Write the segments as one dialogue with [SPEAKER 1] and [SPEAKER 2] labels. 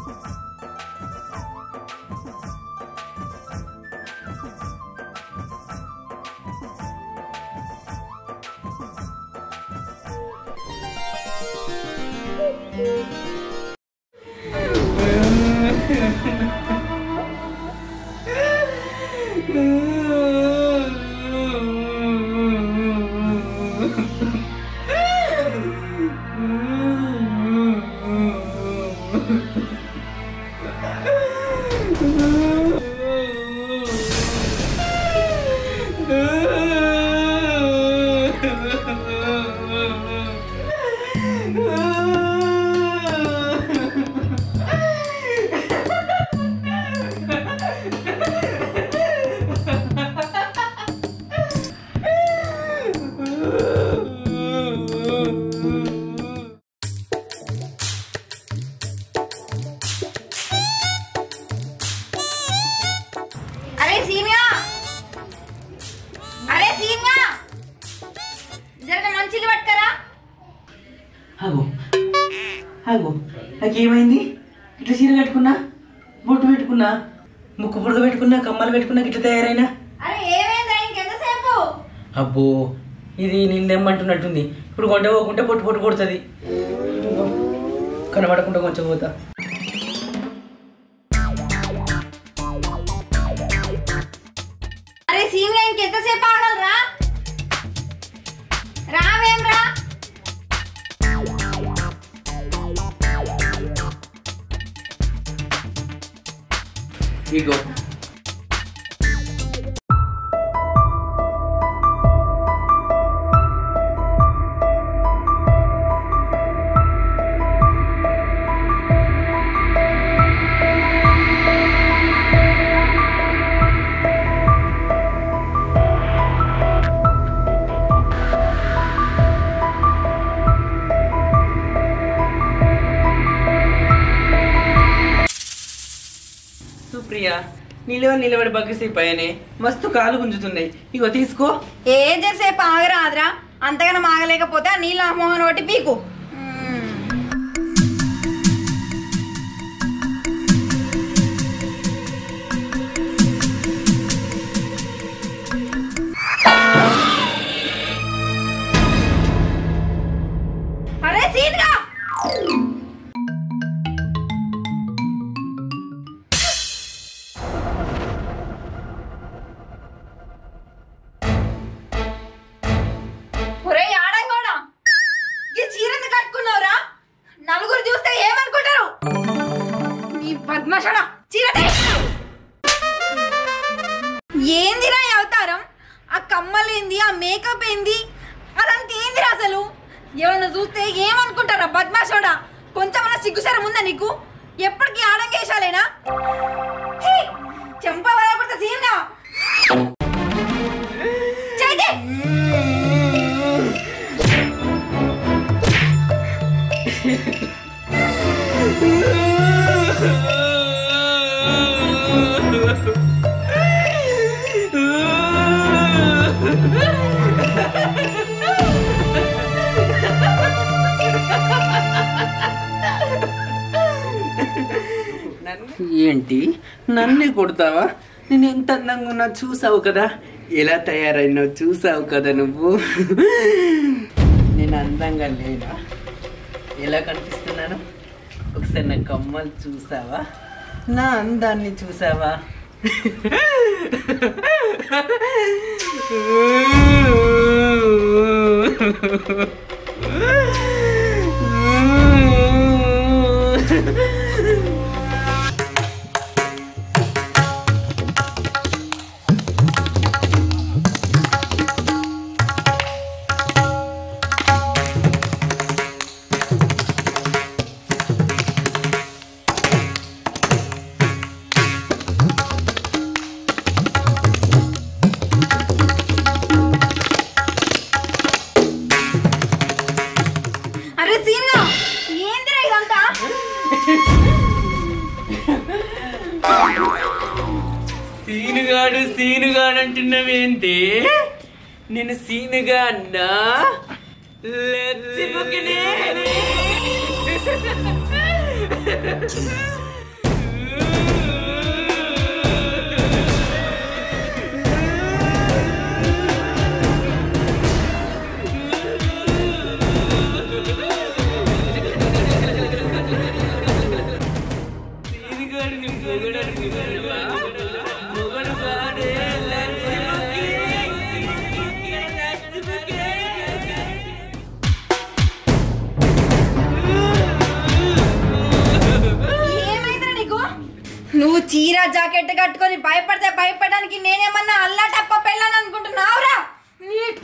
[SPEAKER 1] అరే సీనియా అరే సీనియా జరగ మంచిలు పట్టుకరా
[SPEAKER 2] ఆగు ఆగు నాకేమైంది ఇట్లా చీర కట్టుకున్నా బొట్టు పెట్టుకున్నా ముక్కు పుడక పెట్టుకున్నా కమ్మలు పెట్టుకున్నా ఇట్లా తయారైనా
[SPEAKER 1] అరే ఏమైందా ఇంకెంతసేపు
[SPEAKER 2] అబ్బో ఇది నేను తెమ్మంటున్నట్టుంది ఇప్పుడు కొండ పోకుంటే పొట్టు పొట్టు కొడుతుంది కనబడకుండా కొంచెం పోతా
[SPEAKER 1] అరే సీనియా ఇంకెంతసేపు ఆగలరా రావేం రా
[SPEAKER 2] ఇగో సుప్రియ నిలవ నిలబడి బగ్గసి పైనే మస్తు కాలు గుంజుతున్నాయి ఇగో తీసుకో
[SPEAKER 1] ఏం చేసేపు ఆగరాదురా అంతగానం ఆగలేకపోతే ఆ నీళ్ళ మోహన్ ఒకటి పీకు మ్మ్. అరే సీన్గా ఒరే ఆడంగోడా ఈ చీరని కట్టుకున్నావురా నలుగురు చూస్తే ఏమనుకుంటారు నీ పద్మషణ చీర తే. ఏందిరా ఈ అవతారం ఆ కమ్మలేంది ఆ మేకప్ ఏంది అదంతా ఏందిరా అసలు ఎవరన్నా చూస్తే ఏమనుకుంటారా బద్మాషోడా కొంచెమన్నా సిగ్గుసరం ఉందా నీకు ఎప్పటికీ ఆడంగేశాలేనా ఛీ! చెంప వదలకూడదు సీన్గా చైతే
[SPEAKER 2] ఏంటి నన్నే కొడతావా నేను ఎంత అందంగా ఉన్నా చూసావు కదా ఎలా తయారైనావు చూసావు కదా నువ్వు నేను అందంగా లేనా ఎలా కనిపిస్తున్నాను ఒకసారి నా కమ్మలు చూసావా నా అందాన్ని చూసావా
[SPEAKER 1] అరే సీన్గా ఏందిరా ఇదంతా
[SPEAKER 2] సీనుగాడు సీనుగాడు అంటున్నావేంటి నేను సీనుగా అన్నా లెచ్చిపుకినే.
[SPEAKER 1] నువ్వు చీర జాకెట్ కట్టుకొని భయపడితే భయపడడానికి నేనేమన్నా అల్లా టప్ప పెళ్ళాను అనుకుంటున్నావురా నీ-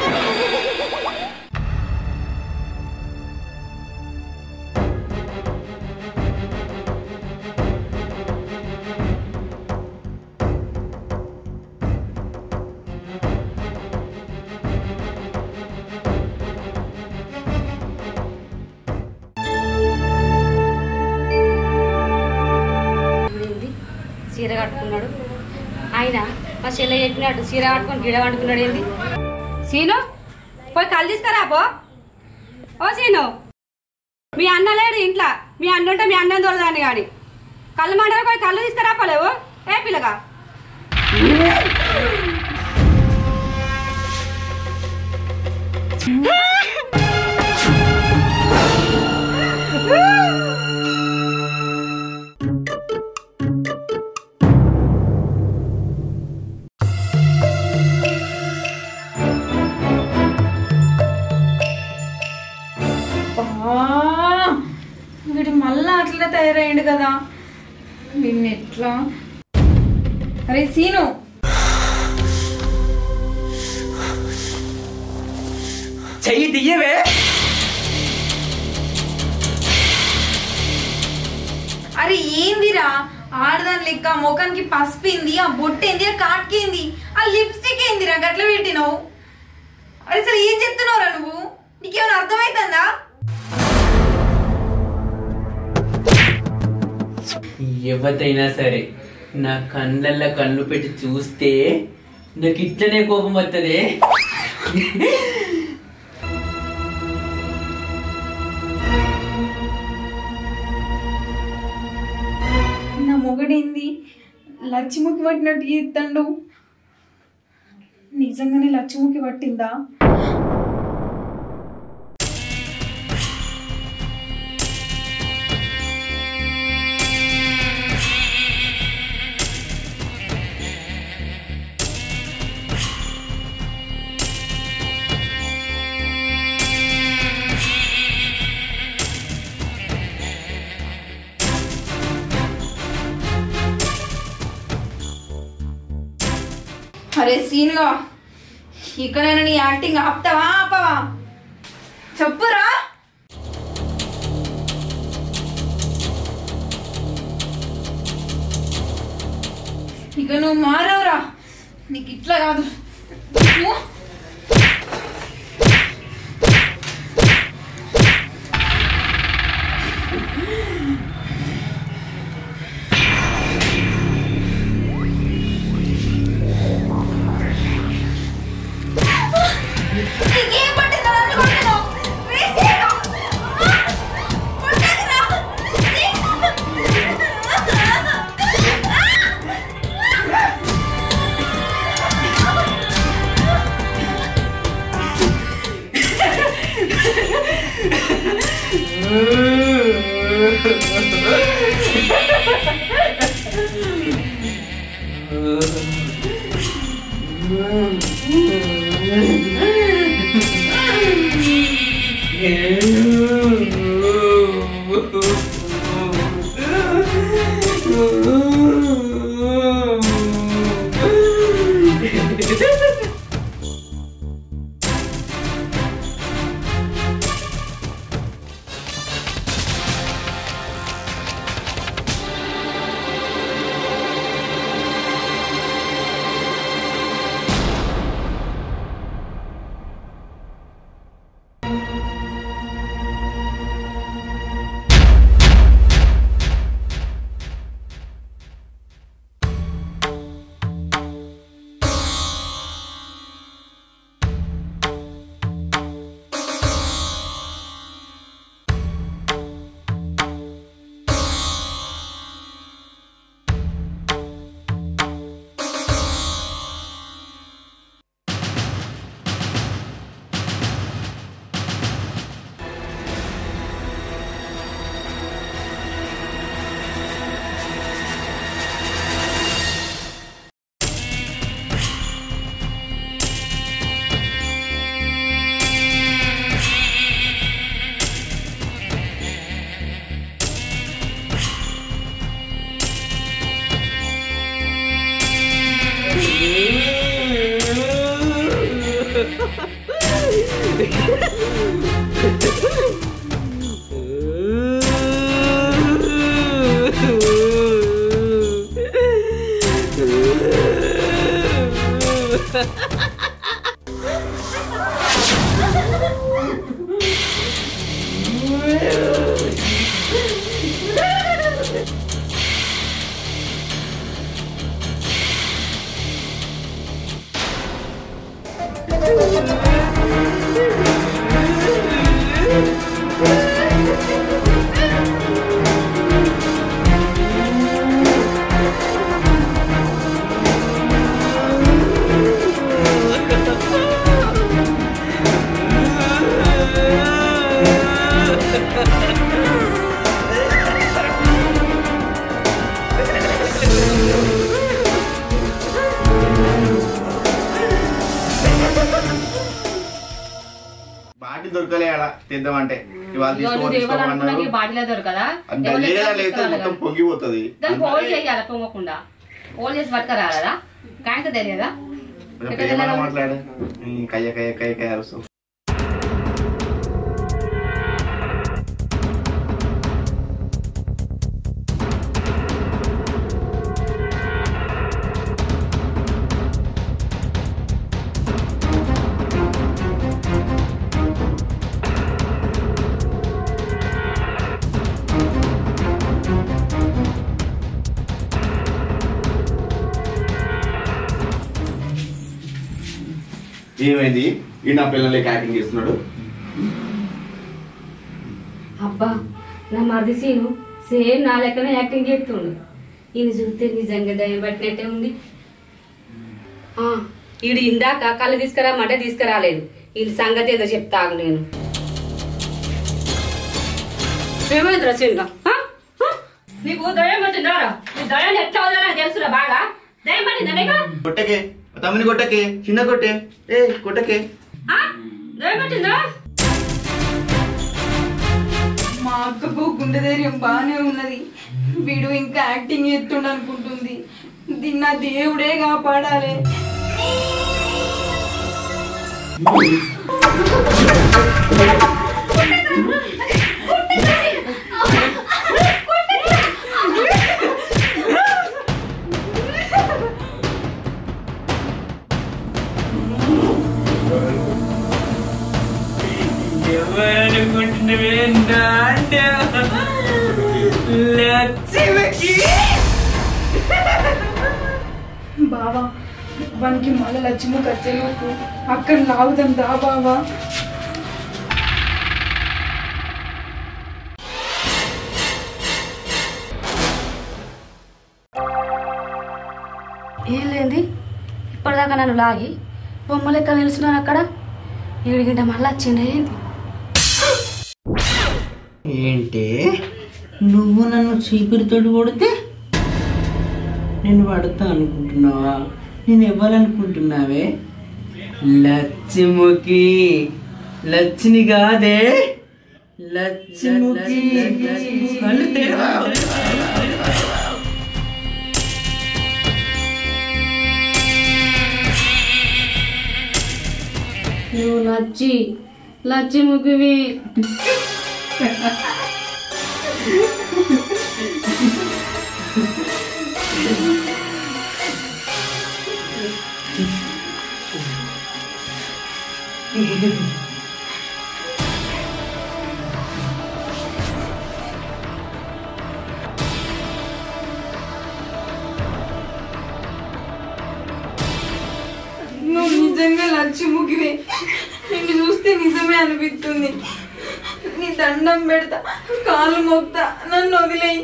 [SPEAKER 3] ఏంది చీర కట్టుకున్నాడు ఆయన మా చెల్లె చెప్పినట్టు చీర కట్టుకొని గిడ కట్టుకున్నాడు ఏంది సీను పోయి కళ్ళు తీసుకురా పో ఓ సీను మీ అన్న లేడు ఇంట్లో మీ అన్న ఉంటే మీ అన్నం తోలదాన్ని కానీ కళ్ళు మంటారు పోయి కళ్ళు తీసుకురా పోలేవు ఏ పిల్లగా
[SPEAKER 1] వీడు మళ్ళా అట్లనే తయారయ్యాడు కదా వీడిని ఎట్లా అరే సీను
[SPEAKER 2] చెయ్యి తీయవే
[SPEAKER 1] అరే ఏందిరా ఆడదాని లెక్క ముఖానికి పసుపింది ఆ బొట్టేంది ఆ కాట్కేంది ఆ లిప్స్టిక్ ఏందిరా గట్ల పెట్టినావు అరే సరే ఏం చెప్తున్నావురా నువ్వు నీకేమైనా అర్థమవుతుందా
[SPEAKER 2] ఎవరైనా సరే నా కళ్ళల్లో కళ్ళు పెట్టి చూస్తే నాకు ఇట్లనే కోపం వస్తుంది
[SPEAKER 1] నా మొగడేంది లచ్చిముఖి పట్టినట్టు చేస్తాడు నిజంగానే లచ్చిముఖి పట్టిందా అరే సీన్గా ఇక్కడైనా నీ యాక్టింగ్ ఆపుతావా ఆపవా చెప్పురా ఇక నువ్వు మారవురా నీకు ఇట్లా కాదు నువ్వు నీకేం పట్టిందో నన్ను కొడుతున్నావు? వేసేయరా? ఆ! కొట్టకురా!
[SPEAKER 4] బాటి దొరకలే ఆడ తెద్దామంటే ఇవాళ
[SPEAKER 3] ఇగో నువ్వు
[SPEAKER 4] తీసుకోమని
[SPEAKER 3] ఇవ్వాలనుకున్నా
[SPEAKER 4] తీసుకోమన్నారు
[SPEAKER 3] నీకు బాటిలే దొరకదా
[SPEAKER 4] అది
[SPEAKER 3] ఎవరు
[SPEAKER 4] లేదా
[SPEAKER 3] ఎట్లా
[SPEAKER 4] లేతే
[SPEAKER 3] తీసుకురావాలి
[SPEAKER 4] మొత్తం
[SPEAKER 3] కదా?
[SPEAKER 4] పొంగిపోతుంది
[SPEAKER 3] దాన్ని హోల్డ్ చేయాలి పొంగకుండా హోల్డ్ చేసి పట్టుకురాలదా కాయంత తెలియదా
[SPEAKER 4] కొంచెం
[SPEAKER 3] ఎట్లా
[SPEAKER 4] ప్రేమగా
[SPEAKER 3] తెలియదా?
[SPEAKER 4] మాట్లాడు ఈ కయ్య కయ్య కయ్య కయ్య అరుస్తావు ఏమైంది ఈ నా పిల్లలకి యాక్టింగ్ చేస్తున్నాడు
[SPEAKER 3] అబ్బా నా మరిది సీను సేమ్ నా లెక్కనే యాక్టింగ్ చేస్తుండు ఈయన చూస్తే నిజంగా దయ్యం పట్టినట్టే ఉంది ఆ, ఈడు ఇందాక కళ్ళు తీసుకురామంటే తీసుకురాలేదు వీళ్ళ సంగతి ఏదో చెప్తాగు నేను ఏమైందిరా సీనుగా ఆ? ఆ? నీకు దయ్యం పట్టిందారా నీ దయ్యం ఎట్లా వదలని తెలుసురా బాగా దయ్యం పట్టిందా నీకు
[SPEAKER 4] కొట్టకే తమ్ముని కొట్టకే చిన్న కొట్టే ఏ కొట్టకే
[SPEAKER 3] ఆ? దయ్యం పట్టిందా
[SPEAKER 1] మా అక్కకు గుండె ధైర్యం బాగానే ఉన్నది వీడు ఇంకా యాక్టింగ్ చేస్తుండ అనుకుంటుంది దీన్ని నా దేవుడే కాపాడాలి
[SPEAKER 2] ఎవరనుకుంటున్నవే నాన్న లక్ష్మికి
[SPEAKER 1] బావా వానికి మళ్ళీ లక్ష్మి కచ్చేలోపు అక్కడ లాగుదాం దా బావా
[SPEAKER 3] ఏం లేంది ఇప్పటిదాకా నన్ను లాగి బొమ్మ లెక్క నిలుస్తున్నాను అక్కడ ఏడిగింట మళ్ళీ వచ్చిండే ఏంది
[SPEAKER 2] ఏంటి నువ్వు నన్ను చీపురితోటి కొడితే నేను పడతా అనుకుంటున్నావా నేను ఇవ్వాలనుకుంటున్నావే లచ్చిముఖి లచ్చిని కాదే లచ్చిముఖి కళ్ళు తెరవా.
[SPEAKER 3] నువ్వు లచ్చి లచ్చి ముగ్గువి
[SPEAKER 1] నువ్వు నిజంగా లక్ష్ముఖివే నిన్ను చూస్తే నిజమే అనిపిస్తుంది నీ దండం పెడతా కాలు మోపుతా నన్ను వదిలేయి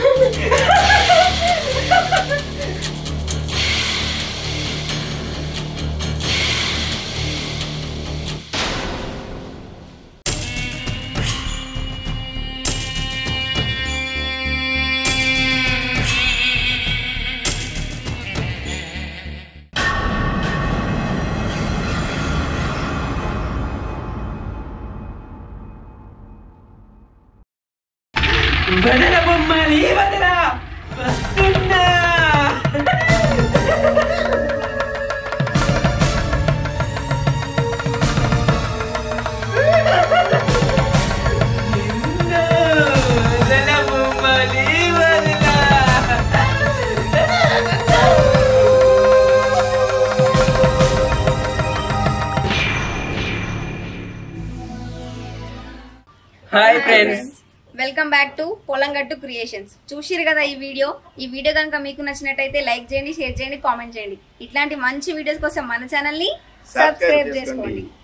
[SPEAKER 2] వదల బొమ్మలి వదల వస్తున్నా
[SPEAKER 5] friends
[SPEAKER 1] welcome back to Polamgattu creations చూసిరు కదా ఈ వీడియో ఈ వీడియో కనుక మీకు నచ్చినట్టయితే లైక్ చేయండి షేర్ చేయండి కామెంట్ చేయండి ఇట్లాంటి మంచి వీడియోస్ కోసం మన ఛానల్ ని సబ్స్క్రైబ్ చేసుకోండి